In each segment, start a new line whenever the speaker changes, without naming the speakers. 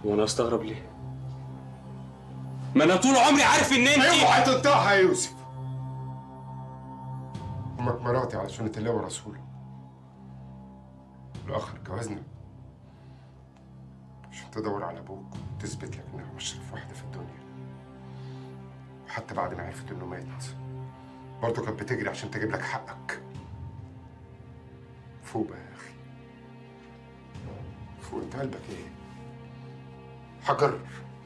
وانا استغرب ليه ما انا طول عمري عارف ان انت
اوعى تنطقها يا يوسف امك مراتي على سنة الله ورسوله الاخر جوازنا عشان تدور على ابوك وتثبت لك انها اشرف واحده في الدنيا وحتى بعد ما عرفت انه مات برضه كانت بتجري عشان تجيب لك حقك فوق بقى يا اخي فوق انت قلبك ايه حجر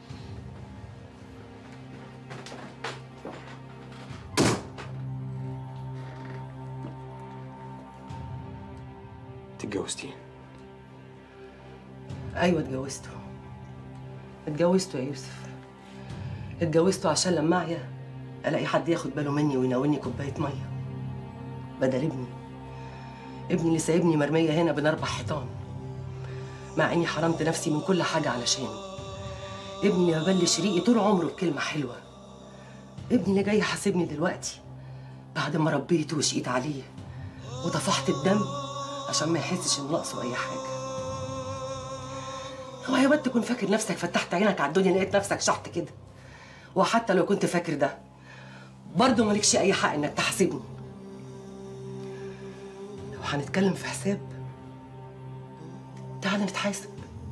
انت اتجوزتيه
ايوه اتجوزته اتجوزته يا يوسف اتجوزته عشان لما اعيا الاقي حد ياخد باله مني ويناولني كوبايه ميه بدل ابني ابني اللي سايبني مرميه هنا بين اربع حيطان مع اني حرمت نفسي من كل حاجه علشانه ابني اللي ببلش ريقي طول عمره بكلمه حلوه ابني اللي جاي يحاسبني دلوقتي بعد ما ربيته وشقيت عليه وطفحت الدم عشان ما يحسش ان ناقصه اي حاجه هو يا بنت تكون فاكر نفسك فتحت عينك على الدنيا لقيت نفسك شحت كده وحتى لو كنت فاكر ده برضه مالكش اي حق انك تحاسبني لو هنتكلم في حساب تعالى نتحاسب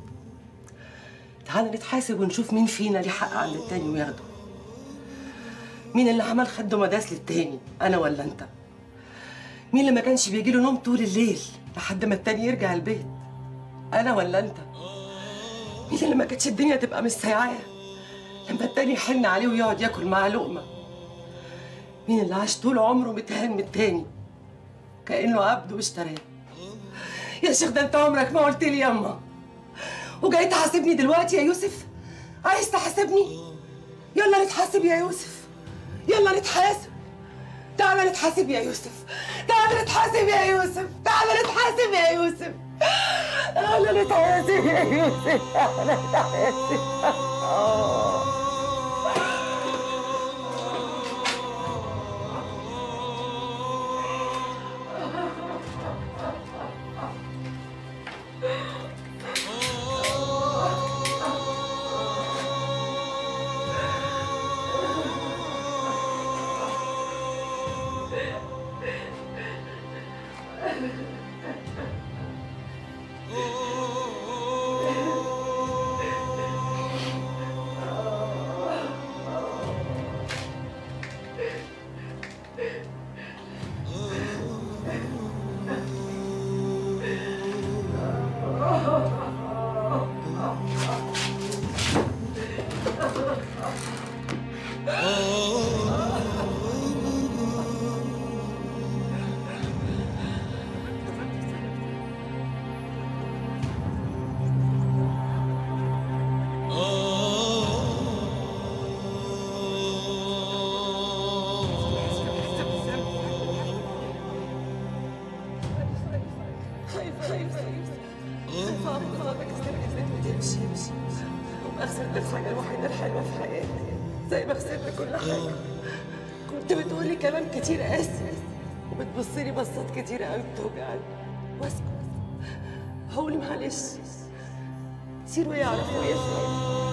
تعالى نتحاسب ونشوف مين فينا ليه حق عند التاني وياخده مين اللي عمل خده مداس للتاني انا ولا انت مين اللي ما كانش بيجيله نوم طول الليل لحد ما التاني يرجع البيت انا ولا انت مين اللي ما كانتش الدنيا تبقى مش سايعاه لما التاني يحن عليه ويقعد ياكل معاه لقمه مين اللي عاش طول عمره متهان من التاني كانه عبد واشتراه يا شيخ ده انت عمرك ما قلت لي ياما وجاي تحاسبني دلوقتي يا يوسف عايز تحاسبني يلا نتحاسب يا يوسف يلا نتحاسب تعالى نتحاسب يا يوسف تعالى نتحاسب يا يوسف تعالى نتحاسب يا يوسف تعالى نتحاسب يا يوسف تعالى نتحاسب خايفة خايفة خايفة أخبارك تمشي امشي وما خسرت الحاجة الوحيدة الحلوة في حياتي زي ما خسرت كل حاجة كنت بتقولي كلام كتير قاسي وبتبصلي بصات كتير قوي بتوجعني واسكت هقول معلش سيروا يعرفوا ويفهموا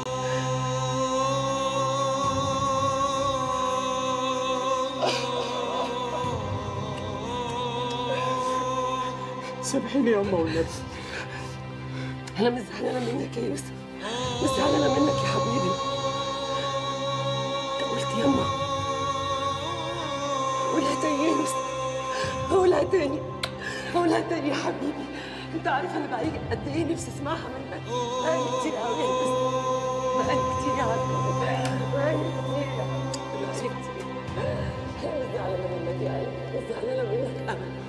سامحيني يا أمه والنبي أنا مش زعلانة منك يا يوسف مش زعلانة منك يا حبيبي أنت قلت يما قولها تاني يا يوسف قولها تاني قولها تاني يا حبيبي أنت عارف أنا بقالي قد إيه نفسي أسمعها منك بقالي كتير قوي يا يوسف بقالي كتير يا عم بقالي كتير يا عم بقالي كتير أنا مش زعلانة منك يا قلبي مش زعلانة منك أبدا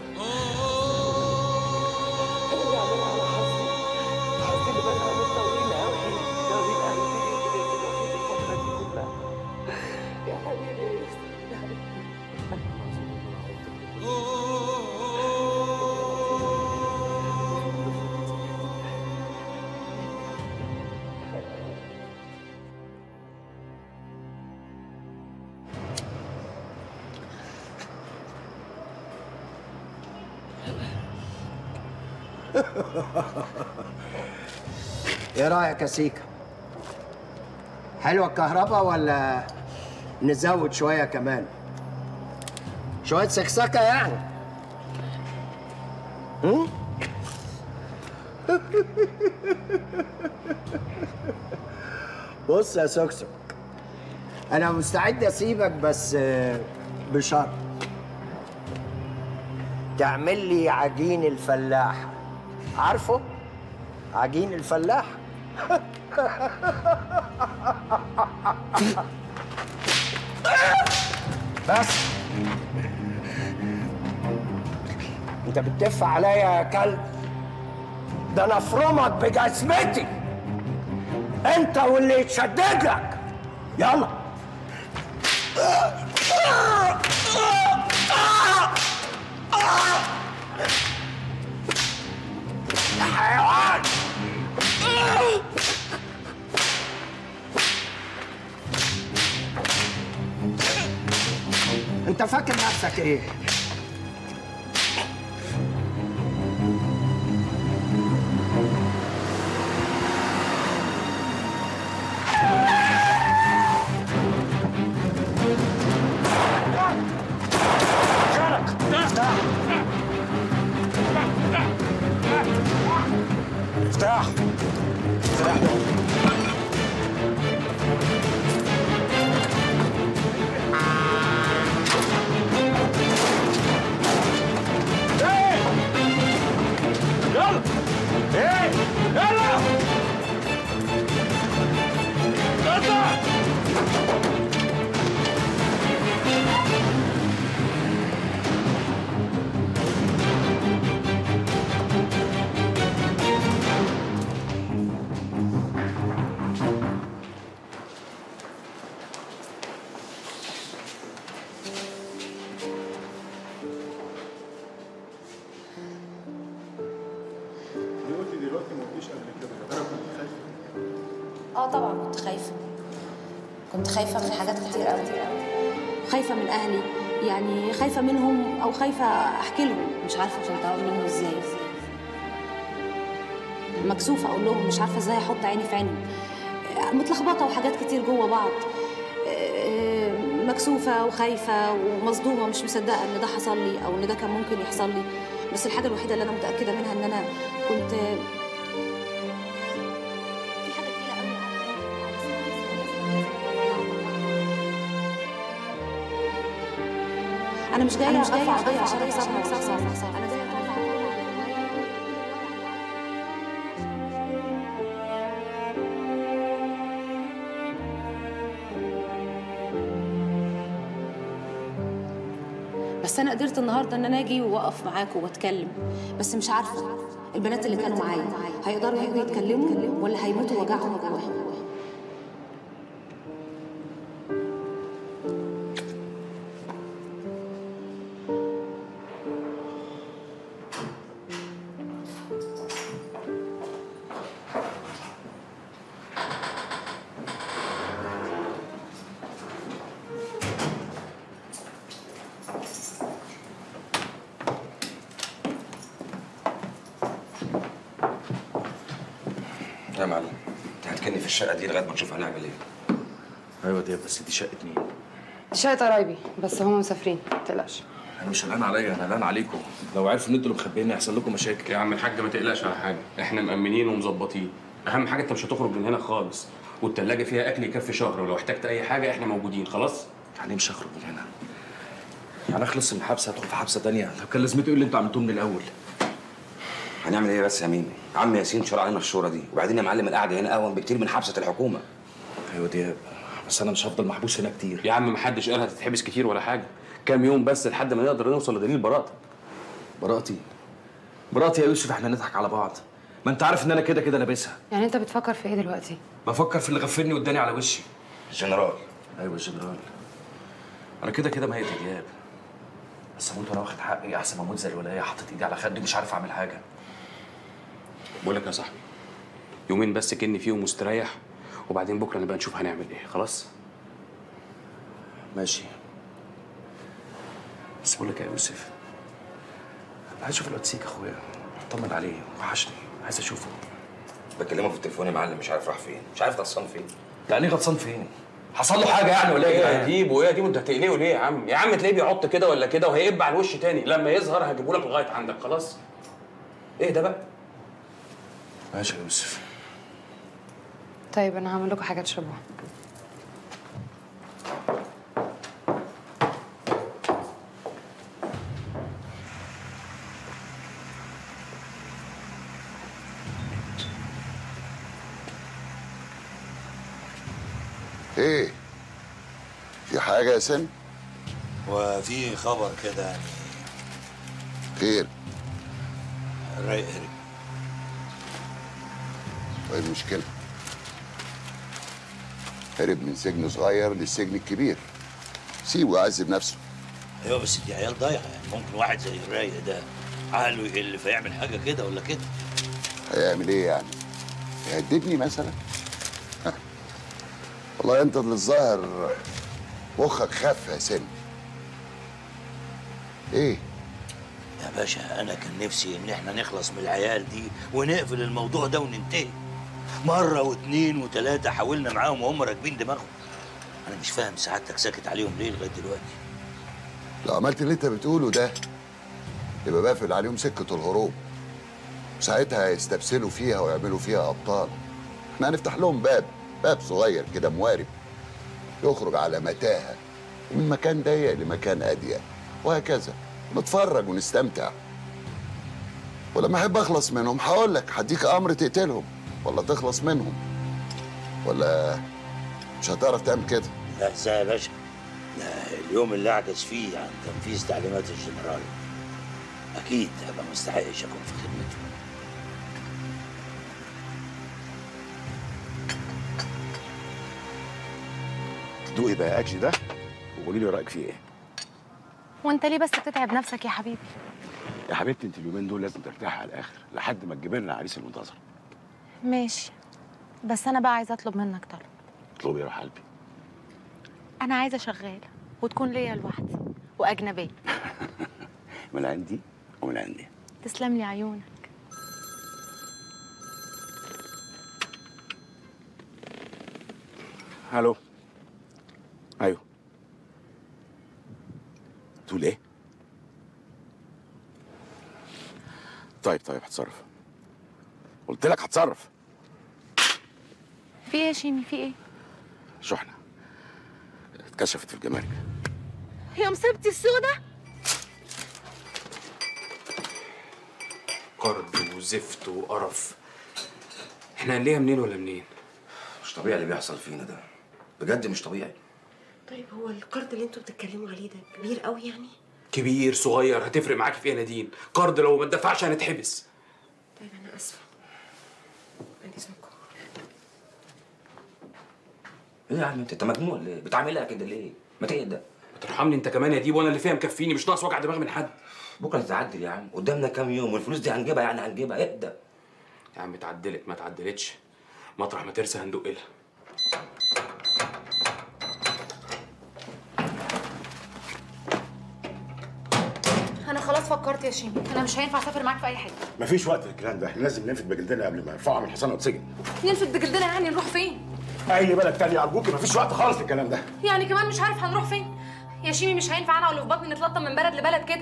أنا بعمل على حظي حظي اللي بقى عامل طويل أوي طويل أوي بيني وبين الوحيد الفترة دي كلها يا حبيبي يا يوسف يا حبيبي
ايه رايك يا سيكا حلوه الكهرباء ولا نزود شويه كمان شويه سكسكه يعني هم؟ بص يا سكسك انا مستعد اسيبك بس آه، بشرط تعمل لي عجين الفلاح عارفه عجين الفلاح بس انت بتدف عليا يا كلب ده انا افرمك بجزمتي انت واللي يتشدد لك يلا يا حيوان انت فاكر نفسك ايه افتح
يلا ايه يلا اطلع
اه طبعا كنت خايفه كنت خايفه من حاجات كتير قوي خايفه من اهلي يعني خايفه منهم او خايفه احكي لهم مش عارفه كنت اقول لهم ازاي مكسوفه اقول لهم مش عارفه ازاي احط عيني في عينهم متلخبطه وحاجات كتير جوه بعض آه، مكسوفه وخايفه ومصدومه مش مصدقه ان ده حصل لي او ان ده كان ممكن يحصل لي بس الحاجه الوحيده اللي انا متاكده منها ان انا كنت في حاجه تقيله قوي انا مش جايه مش جايه ارفع قضيه عشان اكسب انا جايه اطلع بس انا قدرت النهارده ان انا اجي واقف معاكم واتكلم بس مش عارفه البنات اللي كانوا معايا هيقدروا يجوا يتكلموا ولا هيموتوا وجعهم جواهم
يا معلم انت هتكني في الشقه دي لغايه ما نشوف هنعمل ايه
ايوه دي بس دي شقه مين؟
شقة قرايبي بس هم مسافرين متقلقش
انا مش قلقان عليا انا قلقان عليكم لو عرفوا ان انتوا اللي مخبيني هيحصل لكم مشاكل
يا عم الحاج ما تقلقش على حاجه احنا مأمنين ومظبطين اهم حاجه انت مش هتخرج من هنا خالص والتلاجة فيها اكل يكفي شهر ولو احتجت اي حاجه احنا موجودين خلاص
يعني مش هخرج من هنا يعني اخلص من الحبس هدخل في حبسه تانية لو كان لازمته ايه اللي انتوا عملتوه من الاول
هنعمل ايه بس يا مين عم ياسين شرع علينا الشورى دي وبعدين يا معلم القعده هنا اهون بكتير من حبسه الحكومه
ايوه دياب بس انا مش هفضل محبوس هنا كتير
يا عم محدش قال هتتحبس كتير ولا حاجه كام يوم بس لحد ما نقدر نوصل لدليل براءتك
براءتي براءتي يا يوسف احنا نضحك على بعض ما انت عارف ان انا كده كده لابسها
يعني انت بتفكر في ايه دلوقتي
بفكر في اللي غفلني واداني على وشي
الجنرال
ايوه يا جنرال انا كده كده ميت يا دياب بس اموت وانا واخد حقي احسن ما اموت زي الولايه حاطط ايدي على خدي ومش عارف اعمل حاجه
بقول لك يا صاحبي يومين بس كني فيهم مستريح وبعدين بكره نبقى نشوف هنعمل ايه خلاص
ماشي بس بقول لك يا يوسف عايز اشوف الواد سيك اخويا اطمن عليه وحشني عايز اشوفه
بكلمه في التليفون يا معلم مش عارف راح فين مش عارف غصان فين
يعني ايه غطسان فين؟ حصل له حاجه يعني ولا
ايه
ايه
يا
يا
ديب وايه يا ديب انت هتقلقه ليه يا عم يا عم تلاقيه بيعط كده ولا كده وهيقب على الوش تاني لما يظهر هجيبه لك لغايه عندك خلاص ايه ده بقى
ماشي يا يوسف
طيب انا هعمل لكم حاجه تشربوها
ايه في حاجة يا سن
وفي خبر كده يعني
خير
رايق هرب
وايه المشكلة هرب من سجن صغير للسجن الكبير سيبه يعذب نفسه
ايوه بس دي عيال ضايعه يعني ممكن واحد زي الرايق ده عقله يقل فيعمل حاجه كده ولا كده
هيعمل ايه يعني يهددني مثلا ها. والله انت اللي الظاهر مخك خف يا سن ايه
يا باشا انا كان نفسي ان احنا نخلص من العيال دي ونقفل الموضوع ده وننتهي مره واتنين وتلاته حاولنا معاهم وهم راكبين دماغهم انا مش فاهم سعادتك ساكت عليهم ليه لغايه دلوقتي
لو عملت اللي انت بتقوله ده يبقى بقفل عليهم سكة الهروب ساعتها هيستبسلوا فيها ويعملوا فيها أبطال احنا هنفتح لهم باب باب صغير كده موارب يخرج على متاهة من مكان ضيق لمكان أضيق وهكذا نتفرج ونستمتع ولما أحب أخلص منهم هقول لك هديك أمر تقتلهم ولا تخلص منهم ولا مش هتعرف تعمل كده
لا ازاي يا باشا ده اليوم اللي اعجز فيه عن تنفيذ تعليمات الجنرال اكيد هبقى مستحقش اكون في خدمته
دوقي بقى اكل ده وقولي لي رايك فيه ايه
وانت ليه بس بتتعب نفسك يا حبيبي
يا حبيبتي انت اليومين دول لازم ترتاحي على الاخر لحد ما تجيب لنا عريس المنتظر
ماشي بس انا بقى عايزه اطلب منك طلب
اطلبي يا روح قلبي
انا عايزه شغاله وتكون ليا لوحدي واجنبيه
من عندي ومن عندي
تسلم لي عيونك
الو ايوه تقول ايه طيب طيب هتصرف قلت لك هتصرف
في ايه يا شيمي في ايه
شحنه اتكشفت في الجمارك
يا مصيبتي السودة
قرد وزفت وقرف احنا هنلاقيها منين ولا منين
مش طبيعي اللي بيحصل فينا ده بجد مش طبيعي
طيب هو القرض اللي انتوا بتتكلموا عليه ده كبير قوي يعني
كبير صغير هتفرق معاكي في ايه يا نادين قرض لو ما اتدفعش هنتحبس
طيب انا اسفه بعد اذنكم
ايه يا عم انت انت مجنون ولا ايه بتعملها كده ليه ما تهدى
ما ترحمني انت كمان يا ديب وانا اللي فيها مكفيني مش ناقص وجع دماغ من حد
بكره تتعدل يا عم قدامنا كام يوم والفلوس دي هنجيبها يعني هنجيبها اهدى
يا عم اتعدلت ما اتعدلتش مطرح ما ترسى هندق لها
انا خلاص فكرت يا شيمي انا مش هينفع اسافر معاك في اي حته
مفيش وقت للكلام ده احنا لازم ننفد بجلدنا قبل ما يرفعوا من الحصان واتسجن
ننفد بجلدنا يعني نروح فين
اي بلد تاني ارجوكي مفيش وقت خالص للكلام ده
يعني كمان مش عارف هنروح فين يا شيمي مش هينفع انا واللي في بطني نتلطم من بلد لبلد كده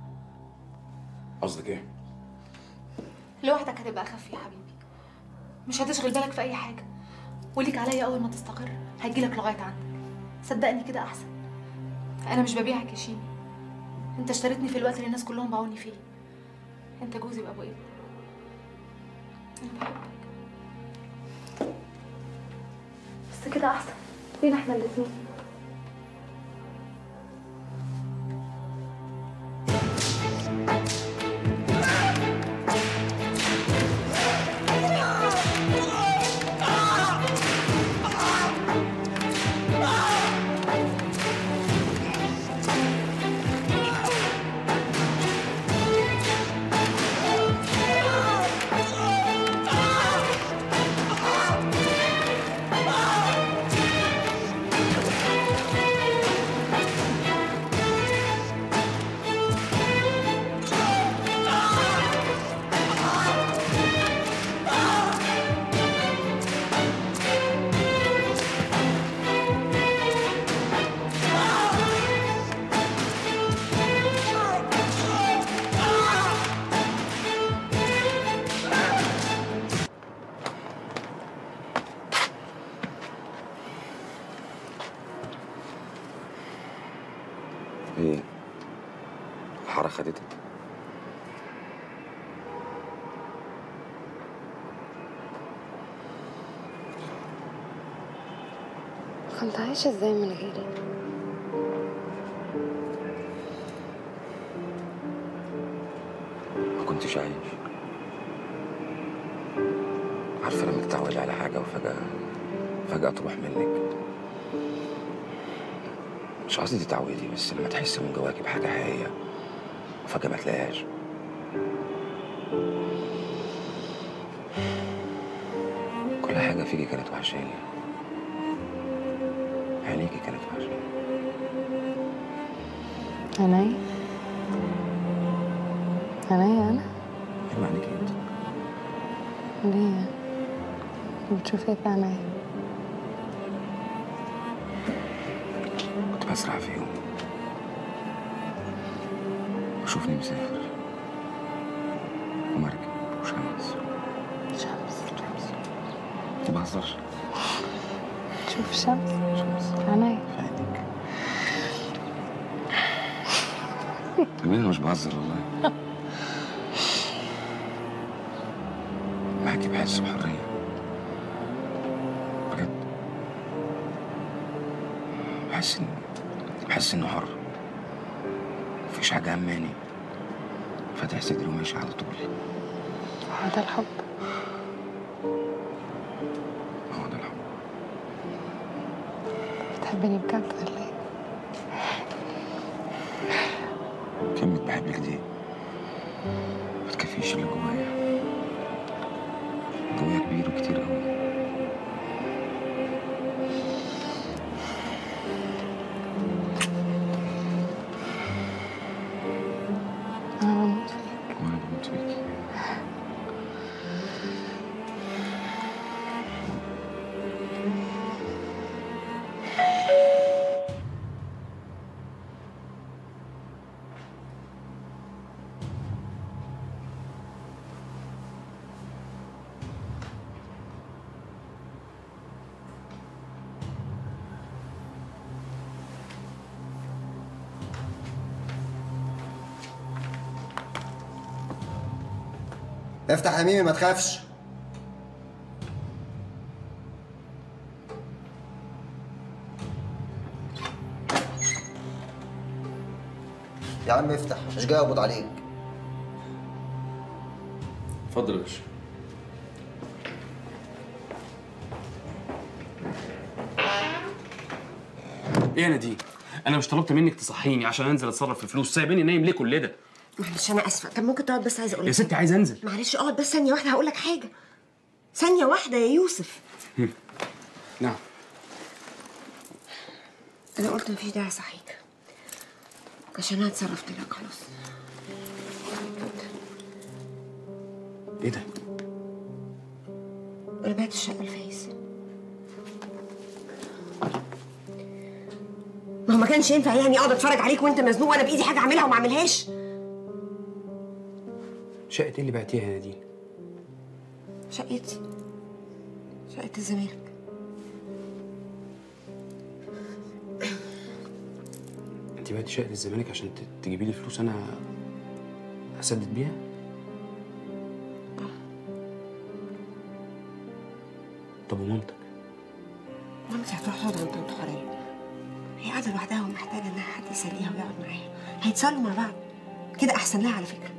قصدك ايه
لوحدك هتبقى اخف يا حبيبي مش هتشغل بالك في اي حاجه وليك عليا اول ما تستقر هجيلك لغايه عندك صدقني كده احسن انا مش ببيعك يا شيمي انت اشتريتني في الوقت اللي الناس كلهم باعوني فيه انت جوزي بابو ابني انا بحبك بس كده احسن فينا احنا الاتنين
خدتك
كنت عايشة ازاي من غيري
ما كنتش عايش عارفه لما تتعودي على حاجه وفجاه فجاه تروح منك مش قصدي تتعودي بس لما تحسي من جواكي بحاجه حقيقيه وفجاه ما تلاقيهاش كل حاجه فيكي كانت وحشاني عينيكي كانت وحشاني
عينيا عينيا انا
ايوه عينيكي انت
ليه بتشوف ايه في عينيا
كنت بسرح في يوم وشوفني مسافر ومركب وشمس
شمس
شمس ما بهزرش
تشوف الشمس
شمس
عينيا
جميل انا مش بهزر والله معاكي بحس بحرية بجد بحس ان بحس انه حر مفيش حاجة هماني فاتح صدري وماشي على طول
هو ده الحب
هو ده الحب
بتحبني بجد ولا ايه
كلمة بحبك دي ما تكفيش اللي جوايا جوايا كبير وكتير قوي
انا بموت فيك
وانا بموت فيكي
افتح يا ميمي ما تخافش يا عم افتح مش جاي اقبض عليك
اتفضل يا باشا ايه يا نادين انا مش طلبت منك تصحيني عشان انزل اتصرف في فلوس سايبيني نايم ليه كل ده
معلش انا اسفه طب ممكن تقعد بس عايزه اقول
يا
لك
ستي عايز انزل
معلش اقعد بس ثانيه واحده هقول لك حاجه ثانيه واحده يا يوسف
نعم
انا قلت مفيش داعي اصحيك عشان انا اتصرفت لك خلاص
ايه ده
انا بعت الشقه لفايز ما هو ما كانش ينفع يعني اقعد اتفرج عليك وانت مزنوق وانا بايدي حاجه اعملها وما اعملهاش
شقه ايه اللي بعتيها يا نادين
شقتي شقه الزمالك
انت بعتي شقه الزمالك عشان ت- تجيبي لي فلوس انا اسدد بيها طب ومامتك
مامتي هتروح تقعد عند طنط حوريه هي قاعده لوحدها ومحتاجه انها حد يسليها ويقعد معاها هيتسلوا مع بعض كده احسن لها على فكره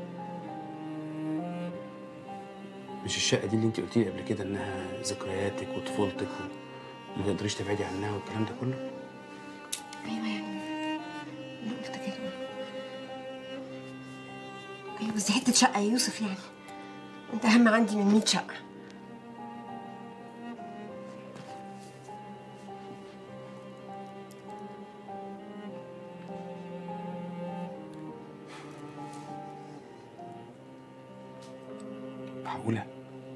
مش الشقه دي اللي انت قلتي لي قبل كده انها ذكرياتك وطفولتك وما تقدريش تبعدي عنها والكلام ده كله
ايوه يعني انا قلت كده ايوه بس دي حته شقه يا يوسف يعني انت اهم عندي من 100 شقه
معقوله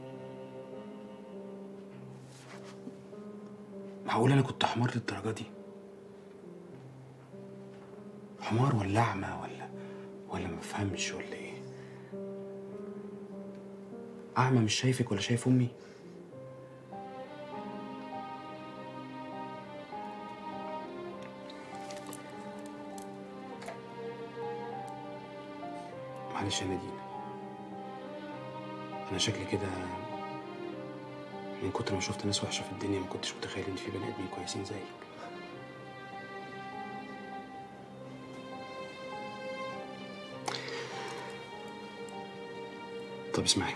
معقوله انا كنت حمار للدرجه دي حمار ولا اعمى ولا ولا ما بفهمش ولا ايه اعمى مش شايفك ولا شايف امي معلش يا نادين انا شكلي كده من كتر ما شفت ناس وحشه في الدنيا ما كنتش متخيل ان في بني ادمين كويسين زيك طب اسمعي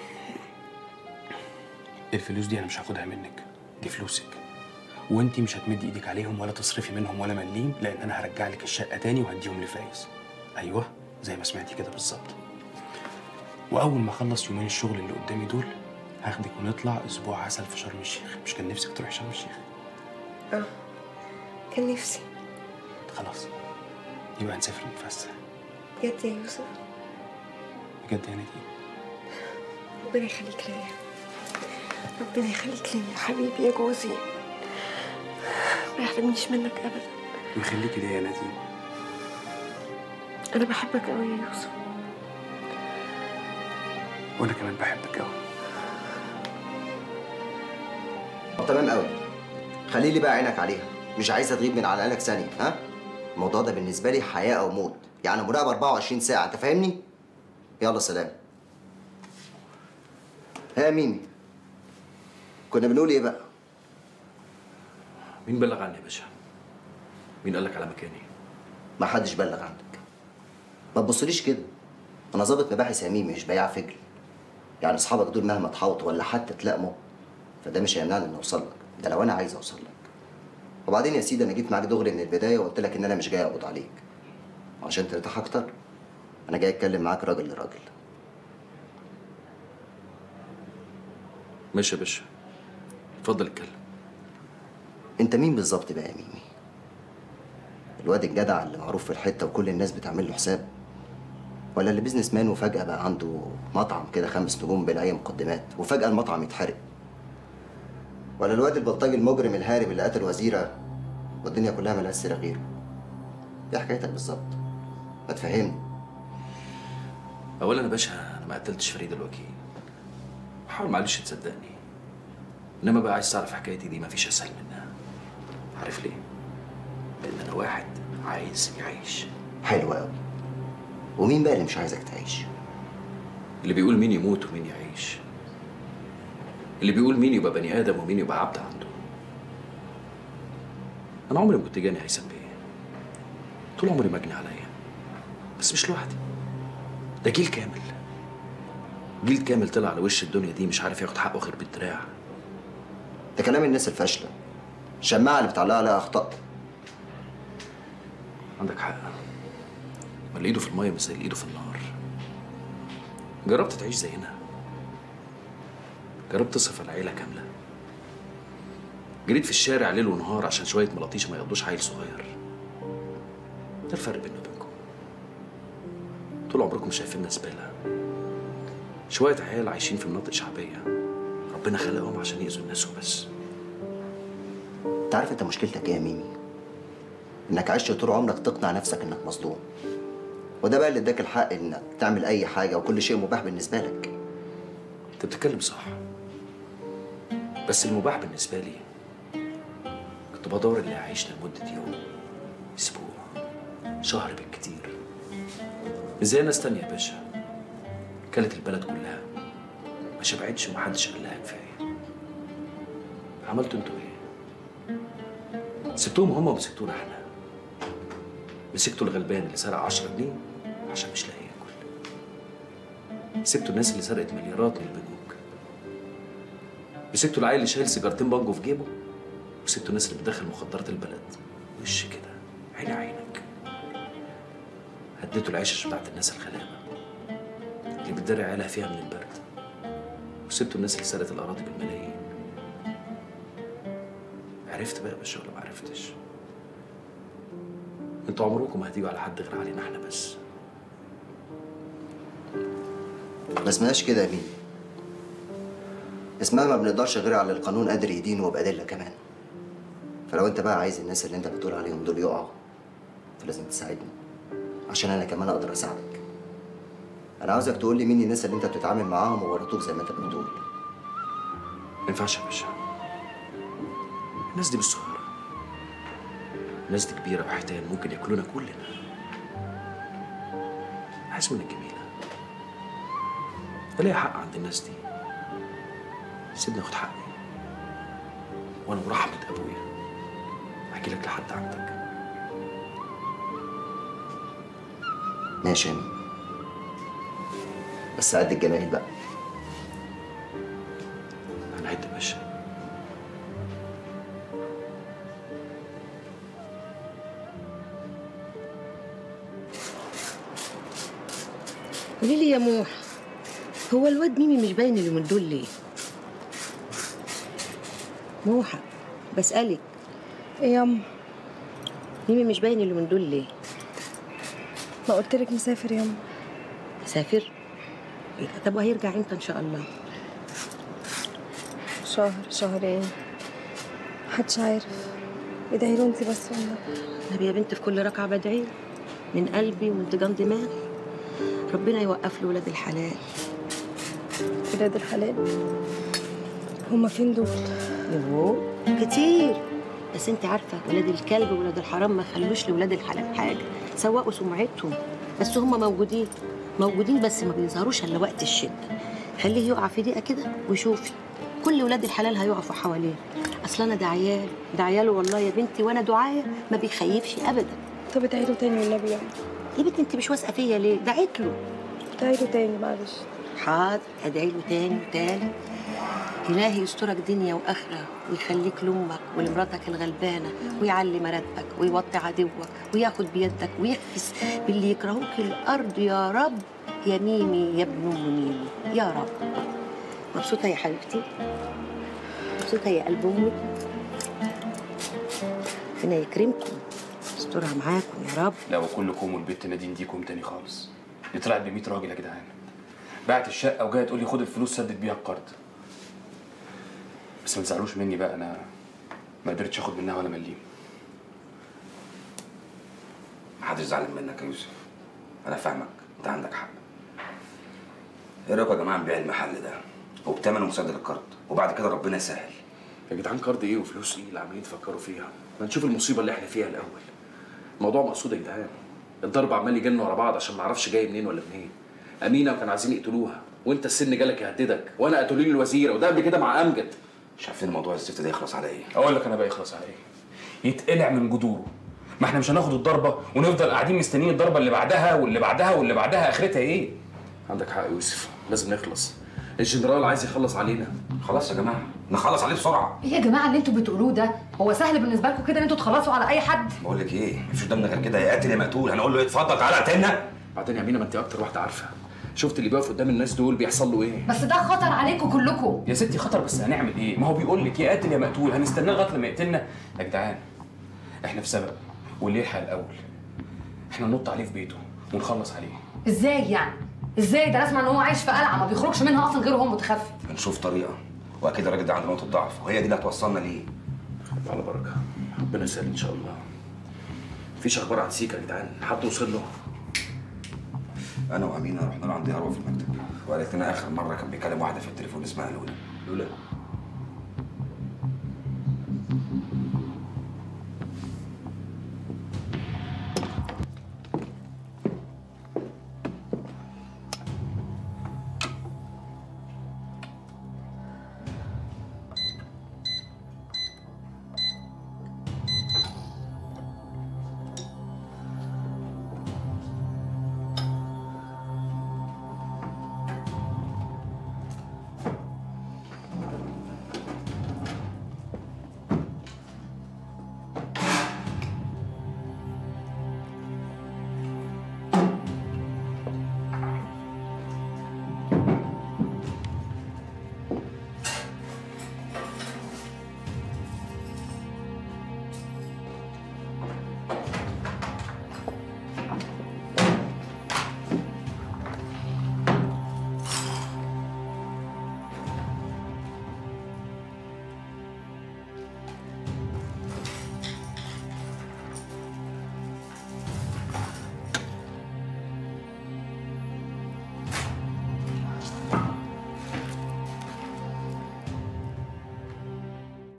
الفلوس دي انا مش هاخدها منك دي فلوسك وانتي مش هتمدي ايدك عليهم ولا تصرفي منهم ولا مليم لان انا هرجع لك الشقه تاني وهديهم لفايز ايوه زي ما سمعتي كده بالظبط واول ما اخلص يومين الشغل اللي قدامي دول هاخدك ونطلع اسبوع عسل في شرم الشيخ مش كان نفسك تروحي شرم الشيخ
اه كان نفسي
خلاص يبقى نسافر نتفسح
بجد يا يوسف
بجد يا نادين
ربنا يخليك ليا ربنا يخليك ليا يا حبيبي يا جوزي ما يحرمنيش منك ابدا
ويخليكي ليا يا نادين
انا بحبك قوي يا يوسف
وانا كمان بحبك قوي
طب تمام قوي خلي لي بقى عينك عليها مش عايزه تغيب من على عينك ثانيه ها الموضوع ده بالنسبه لي حياه او موت يعني مراقبه 24 ساعه انت فاهمني يلا سلام ها يا ميمي كنا بنقول ايه بقى
مين بلغ عني يا باشا؟ مين قال لك على مكاني؟
ما حدش بلغ عنك ما تبصليش كده انا ظابط مباحث يا ميمي مش بياع فجل يعني اصحابك دول مهما تحاوطوا ولا حتى تلائموا فده مش هيمنعني اني اوصل لك ده لو انا عايز اوصل لك وبعدين يا سيدي انا جيت معاك دغري من البدايه وقلت لك ان انا مش جاي اقبض عليك عشان ترتاح اكتر انا جاي اتكلم معاك راجل لراجل
ماشي يا باشا اتفضل اتكلم
انت مين بالظبط بقى يا ميمي الواد الجدع اللي معروف في الحته وكل الناس بتعمل له حساب ولا اللي بيزنس مان وفجاه بقى عنده مطعم كده خمس نجوم بلا اي مقدمات وفجاه المطعم يتحرق ولا الواد البلطجي المجرم الهارب اللي قتل وزيره والدنيا كلها ملهاش سيره غيره ايه حكايتك بالظبط ما تفهمني
اولا يا باشا انا ما قتلتش فريد الوكيل حاول معلش تصدقني انما بقى عايز تعرف حكايتي دي مفيش اسهل منها عارف ليه لان انا واحد عايز يعيش
حلو قوي ومين بقى اللي مش عايزك تعيش
اللي بيقول مين يموت ومين يعيش اللي بيقول مين يبقى بني ادم ومين يبقى عبد عنده انا عمري ما كنت جاني هيثم بيه طول عمري مجني عليا بس مش لوحدي ده جيل كامل جيل كامل طلع على وش الدنيا دي مش عارف ياخد حقه غير بالدراع
ده كلام الناس الفاشله الشماعه اللي بتعلقها عليها اخطاء
عندك حق ما اللي ايده في الميه مش زي اللي ايده في النار جربت تعيش زينا جربت تصرف على عيله كامله جريت في الشارع ليل ونهار عشان شويه ملاطيش ما يقضوش عيل صغير ده الفرق بيننا وبينكم طول عمركم شايفيننا زباله شويه عيال عايشين في مناطق شعبيه ربنا خلقهم عشان يأذوا الناس وبس
انت عارف انت مشكلتك ايه يا ميمي انك عشت طول عمرك تقنع نفسك انك مظلوم وده بقى اللي اداك الحق انك تعمل اي حاجه وكل شيء مباح بالنسبه لك
انت بتتكلم صح بس المباح بالنسبه لي كنت بدور اللي هيعيشنا لمده يوم اسبوع شهر بالكتير مش زي ناس تانية يا باشا كلت البلد كلها ما شبعتش ومحدش قال لها كفايه عملتوا انتوا ايه؟ سبتوهم هما ومسكتونا احنا مسكتوا الغلبان اللي سرق 10 جنيه عشان مش لاقي ياكل سبتوا الناس اللي سرقت مليارات من البنوك مسكتوا العيل اللي شايل سيجارتين بانجو في جيبه وسبتوا الناس اللي بتدخل مخدرات البلد وش كده عيني عينك هديتوا العيشة بتاعت الناس الغلابة اللي بتدري عيالها فيها من البرد وسبتوا الناس اللي سرقت الأراضي بالملايين عرفت بقى يا باشا ولا ما عرفتش انتوا عمركم ما هتيجوا على حد غير علينا احنا بس
ما اسمهاش كده يا ميمي اسمها ما بنقدرش غير على القانون قادر يدينه وبأدلة كمان فلو انت بقى عايز الناس اللي انت بتقول عليهم دول يقعوا فلازم تساعدني عشان انا كمان اقدر اساعدك انا عاوزك تقول لي مين الناس اللي انت بتتعامل معاهم وورطوك زي ما انت بتقول
ما ينفعش يا باشا الناس دي مش صغيرة الناس دي كبيرة وحيتان ممكن ياكلونا كلنا عايز منك جميلة ده ليا حق عند الناس دي سيبني اخد حقي وانا ورحمة ابويا احكي لك لحد عندك
ماشي يا ميمي بس قد الجمايل بقى
انا عد يا باشا
قولي لي يا موح هو الواد ميمي مش باين اليومين دول ليه؟ موحة بسألك
ايه يا أم
ميمي مش باين اليومين دول ليه؟
ما قلت لك مسافر يا أم
مسافر؟ طب وهيرجع امتى ان شاء الله؟
شهر شهرين محدش عارف ادعي له انت بس والله
نبي يا بنت في كل ركعة بدعي من قلبي وانتجان دماغي ربنا يوقف له ولاد الحلال
ولاد الحلال هما فين دول؟
يوه كتير بس انت عارفة ولاد الكلب وولاد الحرام ما خلوش لولاد الحلال حاجة سوقوا سمعتهم بس هم موجودين موجودين بس ما بيظهروش الا وقت الشدة خليه يقع في دقيقة كده وشوفي كل ولاد الحلال هيقفوا حواليه اصل انا ده عيال ده عيال والله يا بنتي وانا دعاية ما بيخيبش ابدا
طب ادعي له تاني والنبي يا أم
يا بنتي انت مش واثقة فيا ليه دعيت له
ادعي له تاني معلش
حاضر ادعي له تاني وتالت إلهي يسترك دنيا وآخرة ويخليك لأمك ولمراتك الغلبانة ويعلي مراتبك ويوطي عدوك وياخد بيدك ويخفس باللي يكرهوك الأرض يا رب يا ميمي يا ابن أم ميمي يا رب مبسوطة يا حبيبتي مبسوطة يا قلب أمي ربنا يكرمكم يسترها معاكم يا رب
لا وكلكم والبت نادين دي كوم تاني خالص دي طلعت ب 100 راجل يا جدعان باعت الشقه وجايه تقول لي خد الفلوس سدد بيها القرض بس ما تزعلوش مني بقى انا ما قدرتش اخد منها ولا مليم
محدش زعلان منك يا يوسف انا فاهمك انت عندك حق ايه رايكم يا جماعه نبيع المحل ده وبتمن ومسدد القرض وبعد كده ربنا يسهل
يا جدعان قرض ايه وفلوس ايه اللي عمالين تفكروا فيها ما نشوف المصيبه اللي احنا فيها الاول الموضوع مقصود يا جدعان الضرب عمال يجن ورا بعض عشان ما اعرفش جاي منين ولا منين امينه وكانوا عايزين يقتلوها وانت السن جالك يهددك وانا قتلوا لي الوزيره وده قبل كده مع امجد
مش عارفين الموضوع الزفت ده يخلص على ايه
اقول لك انا بقى يخلص على ايه يتقلع من جذوره ما احنا مش هناخد الضربه ونفضل قاعدين مستنيين الضربه اللي بعدها واللي بعدها واللي بعدها اخرتها ايه
عندك حق يا يوسف لازم نخلص الجنرال عايز يخلص علينا
خلاص يا جماعه نخلص عليه بسرعه
ايه يا جماعه اللي انتوا بتقولوه ده هو سهل بالنسبه لكم كده ان انتوا تخلصوا على اي حد
بقول لك ايه مفيش قدامنا غير كده يا قاتل يا مقتول هنقول له إيه، اتفضل تعالى اقتلنا
بعدين يا امينه ما انت اكتر واحده عارفه شفت اللي بيقف قدام الناس دول بيحصل له ايه
بس ده خطر عليكم كلكم
يا ستي خطر بس هنعمل ايه ما هو بيقول لك يا قاتل يا مقتول هنستناه لغايه لما يقتلنا يا جدعان احنا في سبق واللي يلحق الاول احنا ننط عليه في بيته ونخلص عليه
ازاي يعني ازاي ده اسمع ان هو عايش في قلعه ما بيخرجش منها اصلا غير وهو متخفي
هنشوف طريقه واكيد الراجل ده عنده نقطه ضعف وهي دي اللي هتوصلنا ليه
على بركه ربنا يسهل ان شاء الله مفيش اخبار عن سيكا يا جدعان حد وصل له
انا وامينه رحنا له عند يروى في المكتب وقالت لنا اخر مره كان بيكلم واحده في التليفون اسمها لولا
لولا